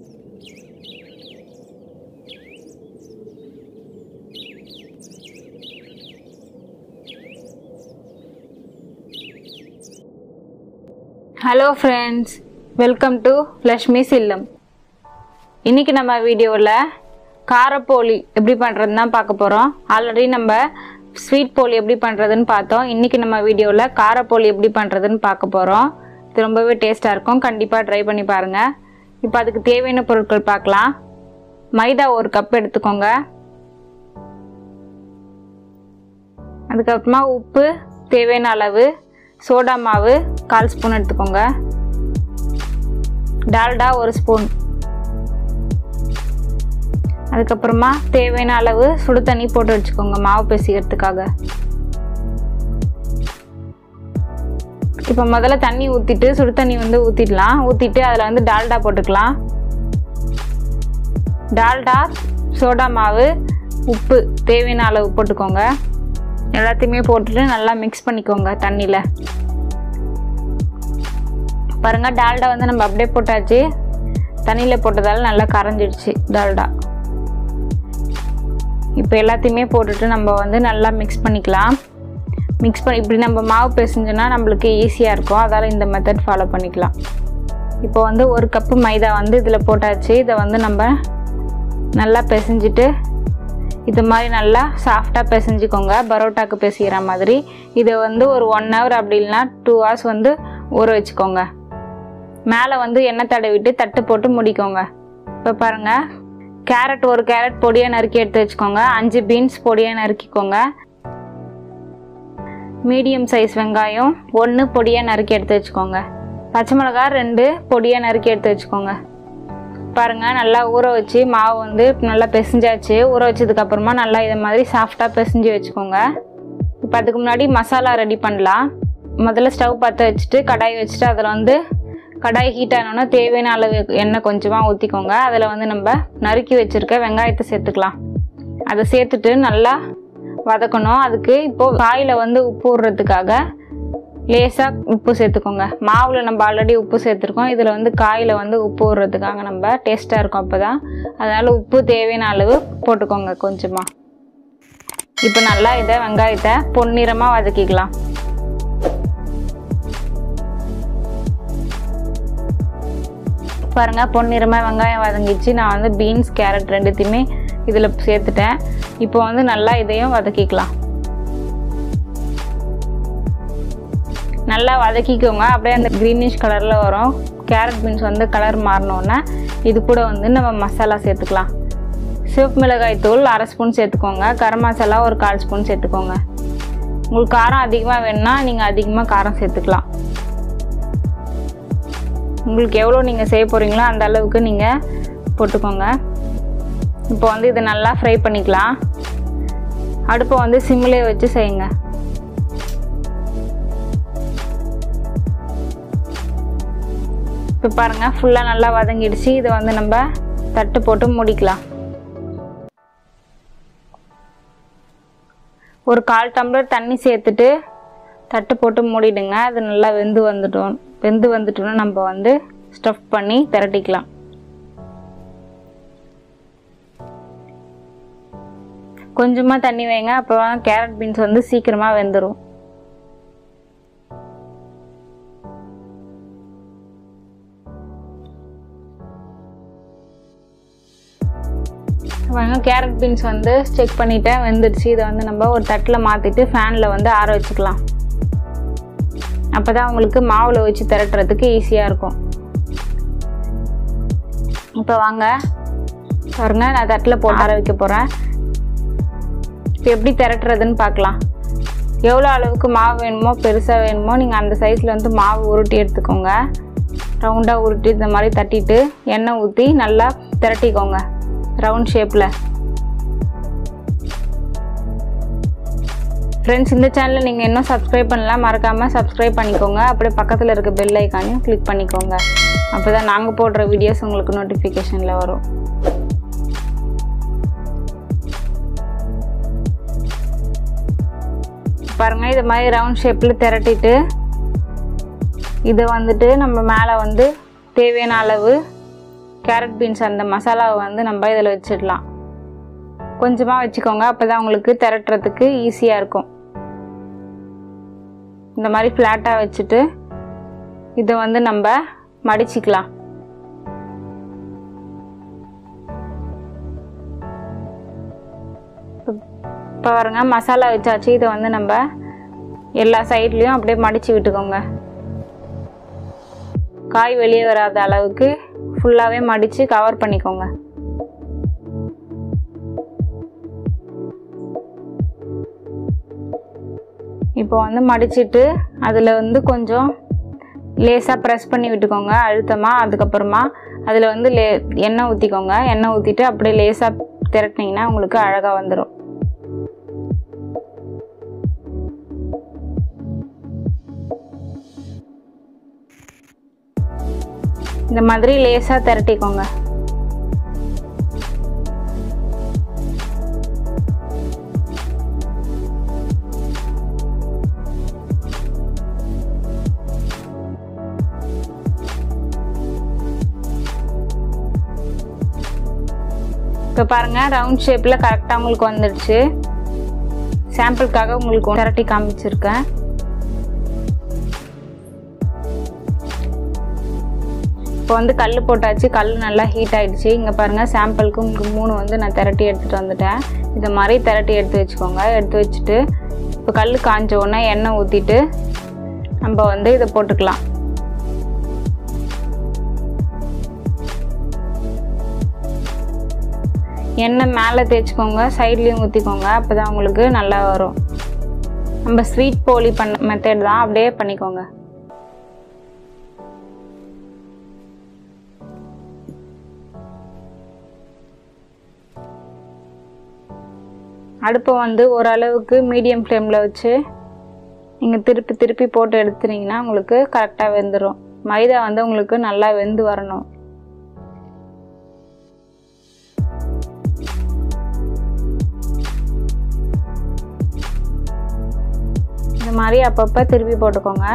hello friends welcome to Lakshmi's இல்லம் இன்னைக்கு நம்ம வீடியோவில் காரப்போலி எப்படி பண்ணுறதுன்னு தான் பார்க்க போகிறோம் ஆல்ரெடி நம்ம ஸ்வீட் போலி எப்படி பண்ணுறதுன்னு பார்த்தோம் இன்னைக்கு நம்ம வீடியோவில் காரப்போலி எப்படி பண்ணுறதுன்னு பார்க்க போகிறோம் இது ரொம்பவே டேஸ்ட்டாக இருக்கும் கண்டிப்பாக ட்ரை பண்ணி பாருங்கள் இப்போ அதுக்கு தேவையான பொருட்கள் பார்க்கலாம் மைதா ஒரு கப் எடுத்துக்கோங்க அதுக்கப்புறமா உப்பு தேவையான அளவு சோடா மாவு கால் ஸ்பூன் எடுத்துக்கோங்க டால்டா ஒரு ஸ்பூன் அதுக்கப்புறமா தேவையான அளவு சுடு தண்ணி போட்டு வச்சுக்கோங்க மாவு பிசைக்கிறதுக்காக இப்போ முதல்ல தண்ணி ஊற்றிட்டு சுடு தண்ணி வந்து ஊற்றிடலாம் ஊற்றிட்டு அதில் வந்து டால்டா போட்டுக்கலாம் டால்டா சோடா மாவு உப்பு தேவையான அளவு போட்டுக்கோங்க எல்லாத்தையுமே போட்டுட்டு நல்லா மிக்ஸ் பண்ணிக்கோங்க தண்ணியில் பாருங்க டால்டா வந்து நம்ம அப்படியே போட்டாச்சு தண்ணியில் போட்டதால நல்லா கரைஞ்சிடுச்சு டால்டா இப்போ எல்லாத்தையுமே போட்டுட்டு நம்ம வந்து நல்லா மிக்ஸ் பண்ணிக்கலாம் மிக்ஸ் பண்ணி இப்படி நம்ம மாவு பிசைஞ்சோன்னா நம்மளுக்கு ஈஸியாக இருக்கும் அதால் இந்த மெத்தட் ஃபாலோ பண்ணிக்கலாம் இப்போ வந்து ஒரு கப்பு மைதா வந்து இதில் போட்டாச்சு இதை வந்து நம்ம நல்லா பிசைஞ்சிட்டு இது மாதிரி நல்லா சாஃப்டாக பிசைஞ்சிக்கோங்க பரோட்டாக்கு பிசைகிற மாதிரி இதை வந்து ஒரு ஒன் ஹவர் அப்படி இல்லைனா டூ ஹவர்ஸ் வந்து ஊற வச்சுக்கோங்க மேலே வந்து எண்ணெய் தடவிட்டு தட்டு போட்டு முடிக்கோங்க இப்போ பாருங்கள் கேரட் ஒரு கேரட் பொடியாக நறுக்கி எடுத்து வச்சுக்கோங்க அஞ்சு பீன்ஸ் பொடியாக நறுக்கிக்கோங்க மீடியம் சைஸ் வெங்காயம் ஒன்று பொடியாக நறுக்கி எடுத்து வச்சுக்கோங்க பச்சை மிளகா ரெண்டு பொடியாக நறுக்கி எடுத்து வச்சுக்கோங்க பாருங்கள் நல்லா ஊற வச்சு மாவு வந்து நல்லா பிசைஞ்சாச்சு ஊற வச்சதுக்கப்புறமா நல்லா இதை மாதிரி சாஃப்டாக பிசைஞ்சு வச்சுக்கோங்க இப்போ அதுக்கு முன்னாடி மசாலா ரெடி பண்ணலாம் முதல்ல ஸ்டவ் பற்ற வச்சுட்டு கடாய் வச்சுட்டு அதில் வந்து கடாய் ஹீட் ஆனோன்னா தேவையான அளவு எண்ணெய் கொஞ்சமாக ஊற்றிக்கோங்க அதில் வந்து நம்ம நறுக்கி வச்சுருக்க வெங்காயத்தை சேர்த்துக்கலாம் அதை சேர்த்துட்டு நல்லா வதக்கணும் அதுக்கு இப்போது காயில் வந்து உப்பு விடுறதுக்காக லேசாக உப்பு சேர்த்துக்கோங்க மாவில் நம்ம ஆல்ரெடி உப்பு சேர்த்துருக்கோம் இதில் வந்து காயில் வந்து உப்பு விடுறதுக்காக நம்ம டேஸ்ட்டாக இருக்கும் அப்போ தான் அதனால் உப்பு தேவையான அளவு போட்டுக்கோங்க கொஞ்சமாக இப்போ நல்லா இதை வெங்காயத்தை பொன்னிறமாக வதக்கிக்கலாம் பாருங்கள் பொன்னிறமாக வெங்காயம் வதங்கிச்சு நான் வந்து பீன்ஸ் கேரட் ரெண்டுத்தையுமே இதில் சேர்த்துட்டேன் இப்போ வந்து நல்லா இதையும் வதக்கிக்கலாம் நல்லா வதக்கிக்கோங்க அப்படியே அந்த க்ரீனிஷ் கலரில் வரும் கேரட் பீன்ஸ் வந்து கலர் மாறினோன்னே இது கூட வந்து நம்ம மசாலா சேர்த்துக்கலாம் சிவப்பு மிளகாய் தூள் அரை ஸ்பூன் சேர்த்துக்கோங்க கரம் மசாலா ஒரு கால் ஸ்பூன் சேர்த்துக்கோங்க உங்களுக்கு காரம் அதிகமாக வேணும்னா நீங்கள் அதிகமாக காரம் சேர்த்துக்கலாம் உங்களுக்கு எவ்வளோ நீங்கள் செய்ய போகிறீங்களோ அந்த அளவுக்கு நீங்கள் போட்டுக்கோங்க இப்போ வந்து இதை நல்லா ஃப்ரை பண்ணிக்கலாம் அடுப்பை வந்து சிம்மிலே வச்சு செய்யுங்க இப்போ பாருங்கள் ஃபுல்லாக நல்லா வதங்கிடுச்சு இதை வந்து நம்ம தட்டு போட்டு முடிக்கலாம் ஒரு கால் டம்ளர் தண்ணி சேர்த்துட்டு தட்டு போட்டு மூடிடுங்க அது நல்லா வெந்து வந்துட்டோம் வெந்து வந்துட்டோன்னா நம்ம வந்து ஸ்டஃப் பண்ணி திரட்டிக்கலாம் கொஞ்சமாக தண்ணி வைங்க அப்போ கேரட் பீன்ஸ் வந்து சீக்கிரமாக வெந்துடும் வாங்க கேரட் பீன்ஸ் வந்து செக் பண்ணிவிட்டேன் வெந்துடுச்சு இதை வந்து நம்ம ஒரு தட்டில் மாற்றிட்டு ஃபேனில் வந்து ஆற வச்சுக்கலாம் அப்போ தான் உங்களுக்கு மாவில் வச்சு திரட்டுறதுக்கு ஈஸியாக இருக்கும் இப்போ வாங்க பாருங்க நான் தட்டில் போட்டு ஆற வைக்க போகிறேன் இப்போ எப்படி திரட்டுறதுன்னு பார்க்கலாம் எவ்வளோ அளவுக்கு மாவு வேணுமோ பெருசாக வேணுமோ நீங்கள் அந்த சைஸில் வந்து மாவு உருட்டி எடுத்துக்கோங்க ரவுண்டாக உருட்டி இந்த மாதிரி தட்டிட்டு எண்ணெய் ஊற்றி நல்லா திரட்டிக்கோங்க ரவுண்ட் ஷேப்பில் ஃப்ரெண்ட்ஸ் இந்த சேனலில் நீங்கள் இன்னும் சப்ஸ்கிரைப் பண்ணலாம் மறக்காமல் சப்ஸ்கிரைப் பண்ணிக்கோங்க அப்படியே பக்கத்தில் இருக்க பெல் ஐக்கானையும் கிளிக் பண்ணிக்கோங்க அப்போ தான் நாங்கள் போடுற வீடியோஸ் உங்களுக்கு நோட்டிஃபிகேஷனில் வரும் பாருங்கள் இது மாதிரி ரவுண்ட் ஷேப்பில் திரட்டிட்டு இதை வந்துட்டு நம்ம மேலே வந்து தேவையான அளவு கேரட் பீன்ஸ் அந்த மசாலாவை வந்து நம்ம இதில் வச்சிடலாம் கொஞ்சமாக வச்சுக்கோங்க அப்போ தான் உங்களுக்கு திரட்டுறதுக்கு ஈஸியாக இருக்கும் இந்த மாதிரி ஃப்ளாட்டாக வச்சுட்டு இதை வந்து நம்ம மடிச்சிக்கலாம் இப்போ பாருங்க மசாலா வச்சாச்சு இதை வந்து நம்ம எல்லா சைட்லேயும் அப்படியே மடித்து விட்டுக்கோங்க காய் வெளியே வராத அளவுக்கு ஃபுல்லாகவே மடித்து கவர் பண்ணிக்கோங்க இப்போ வந்து மடிச்சிட்டு அதில் வந்து கொஞ்சம் லேசாக ப்ரெஸ் பண்ணி விட்டுக்கோங்க அழுத்தமாக அதுக்கப்புறமா அதில் வந்து லே எண்ணெய் ஊற்றிக்கோங்க எண்ணெய் ஊற்றிட்டு அப்படியே லேசாக திரட்டினீங்கன்னா உங்களுக்கு அழகாக வந்துடும் இந்த மாதிரி லேசாக திரட்டிக்கோங்க இப்போ பாருங்கள் ரவுண்ட் ஷேப்பில் கரெக்டாக உங்களுக்கு வந்துடுச்சு சாம்பிளுக்காக உங்களுக்கு திரட்டி காமிச்சிருக்கேன் இப்போ வந்து கல் போட்டாச்சு கல் நல்லா ஹீட் ஆயிடுச்சு இங்கே பாருங்கள் சாம்பிளுக்கு உங்களுக்கு மூணு வந்து நான் திரட்டி எடுத்துகிட்டு வந்துட்டேன் இதை மாதிரி திரட்டி எடுத்து வச்சுக்கோங்க எடுத்து வச்சுட்டு இப்போ கல் காஞ்ச உடனே எண்ணெய் ஊற்றிட்டு நம்ம வந்து இதை போட்டுக்கலாம் எண்ணெய் மேலே தேய்ச்சிக்கோங்க சைட்லேயும் ஊற்றிக்கோங்க அப்போ தான் உங்களுக்கு நல்லா வரும் நம்ம ஸ்வீட் போலி பண்ண மெத்தட் தான் அப்படியே பண்ணிக்கோங்க அடுப்பை வந்து ஓரளவுக்கு மீடியம் ஃப்ளேமில் வச்சு நீங்கள் திருப்பி திருப்பி போட்டு எடுத்துனீங்கன்னா உங்களுக்கு கரெக்டாக வெந்துடும் மைதா வந்து உங்களுக்கு நல்லா வெந்து வரணும் இந்த மாதிரி அப்பப்போ திருப்பி போட்டுக்கோங்க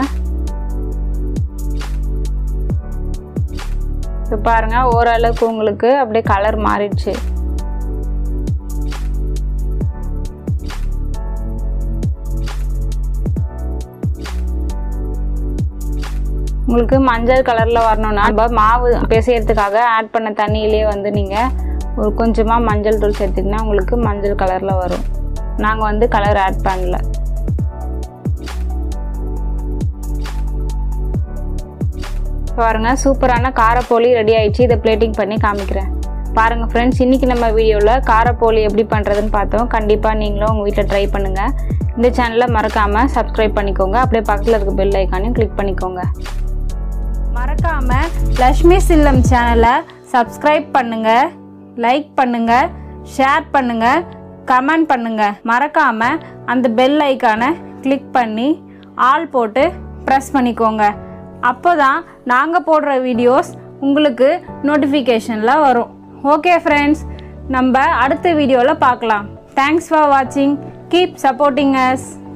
இப்போ பாருங்கள் ஓரளவுக்கு உங்களுக்கு அப்படியே கலர் மாறிடுச்சு உங்களுக்கு மஞ்சள் கலரில் வரணும்னா நம்ம மாவு பிசையறதுக்காக ஆட் பண்ண தண்ணியிலே வந்து நீங்கள் ஒரு கொஞ்சமாக மஞ்சள் தூள் சேர்த்திங்கன்னா உங்களுக்கு மஞ்சள் கலரில் வரும் நாங்கள் வந்து கலர் ஆட் பண்ணல பாருங்க சூப்பரான காரப்போலி ரெடி ஆயிடுச்சு இதை பிளேட்டிங் பண்ணி காமிக்கிறேன் பாருங்க ஃப்ரெண்ட்ஸ் இன்றைக்கி நம்ம வீடியோவில் காரப்போலி எப்படி பண்ணுறதுன்னு பார்த்தோம் கண்டிப்பாக நீங்களும் உங்கள் வீட்டில் ட்ரை பண்ணுங்கள் இந்த சேனலை மறக்காமல் சப்ஸ்கிரைப் பண்ணிக்கோங்க அப்படியே பக்கத்தில் இருக்க பெல் ஐக்கானையும் கிளிக் பண்ணிக்கோங்க மறக்காம லக்ஷ்மி சில்லம் சேனலை சப்ஸ்கிரைப் பண்ணுங்க லைக் பண்ணுங்க ஷேர் பண்ணுங்க கமெண்ட் பண்ணுங்க மறக்காம அந்த பெல் ஐக்கானை கிளிக் பண்ணி ஆல் போட்டு ப்ரெஸ் பண்ணிக்கோங்க அப்போ தான் நாங்கள் போடுற வீடியோஸ் உங்களுக்கு நோட்டிஃபிகேஷனில் வரும் ஓகே ஃப்ரெண்ட்ஸ் நம்ம அடுத்த வீடியோவில் பார்க்கலாம் தேங்க்ஸ் ஃபார் வாட்சிங் கீப் சப்போர்ட்டிங் அஸ்